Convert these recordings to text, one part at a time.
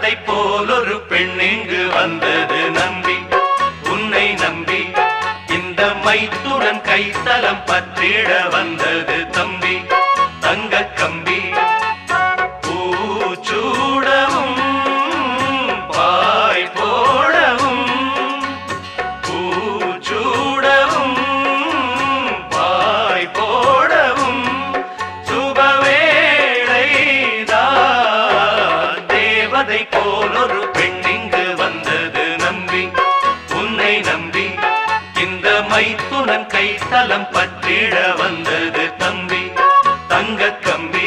தேவதை போல் ஒரு பெண் இங்கு வந்தது நம்பி உன்னை நம்பி இந்த மைத்துடன் கைத்தலம் பற்றிட வந்தது தம்பி தங்க கம்பி பூச்சூடவும் பாய் போடவும் பூச்சூடவும் பாய் போடவும் சுபவேளைதான் தேவதை போல் ஒரு பெண் இங்கு வந்தது நம்பி உன்னை நம்பி இந்த மைத்துனன் கைத்தலம் பற்றிட வந்தது தம்பி தங்க கம்பி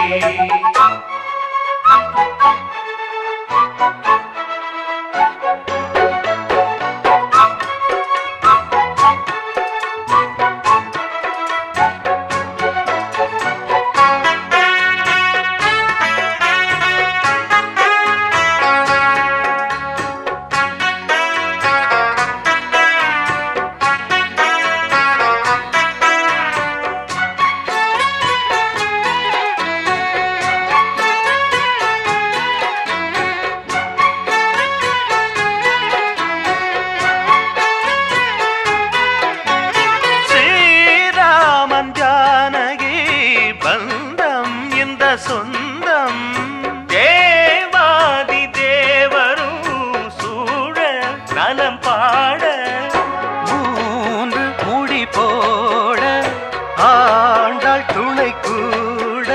ஸ்ரீராமன் ஜானகி பந்தம் இந்த சொந்தம் தேவாதி தேவரும் சூழ நலம் பாட மூன்று முடி போட ஆண்டாள் துணை கூட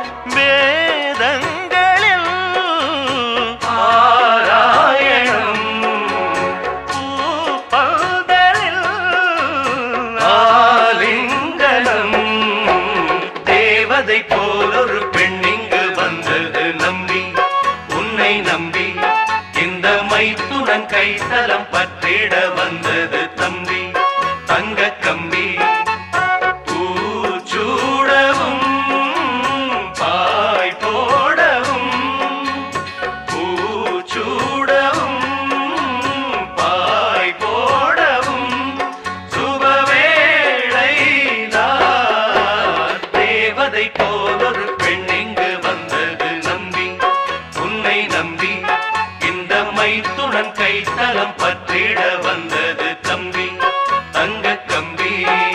வேதங்களில் ஆராயணம் பூப்பந்தலில் ஆலிங்கனம் தேவதை போல் ஒரு பெண் இங்கு வந்தது நம்பி உன்னை நம்பி இந்த மைத்துடன் கைத்தலம் பற்றிட வந்தது தம்பி தங்க கம்பி பூச்சூடவும் பாய் போடவும் பூச்சூடவும் பாய் போடவும் சுபவேளைதான் தேவதை போலொரு பெண் இங்கு வந்தது நம்பி உன்னை நம்பி இந்த மைத்துடன் கைத்தலம் பற்றிட வந்தது தம்பி தங்க கம்பி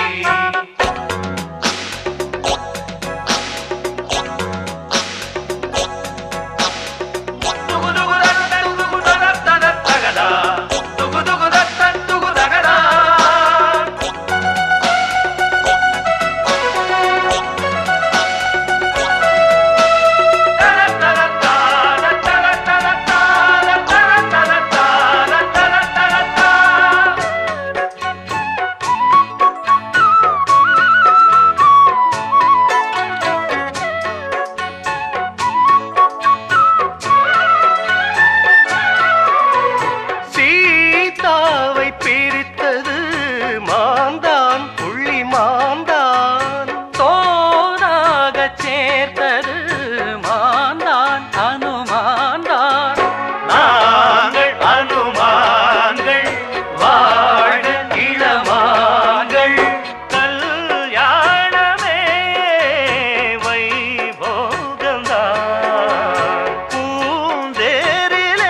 சீதாவை பிரித்தது மாந்தான் புள்ளி மாந்தான் தோனாக சேர்த்தது மாந்தான் அனுமான்தான் நாங்கள் அனுமான்கள் வாழ இளமான்கள் கல்யாணமே வைபோகம்தான் பூந்தேரிலே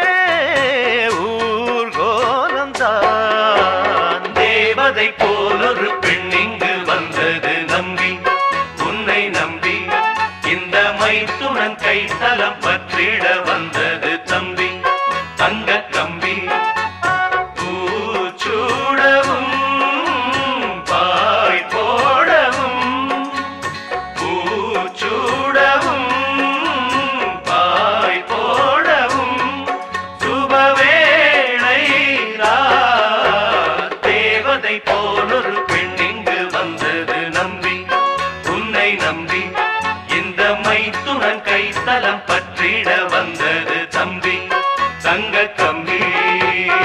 ஊர்கோலம்தான் தேவதை போலொரு பெண் இங்கு வந்தது நம்பி உன்னை நம்பி இந்த மைத்துடன் கைத்தலம் பற்றிட வந்தது தம்பி தங்க கம்பி பூச்சூடவும் பாய் போடவும் பூச்சூடவும் பாய் போடவும் சுபவேளை தேவதை போலொரு பெண் இங்கு வந்தது நம்பி உன்னை நம்பி இந்த மைத்துடன் கைத்தலம் பற்றிட வந்தது தம்பி தங்க கம்பி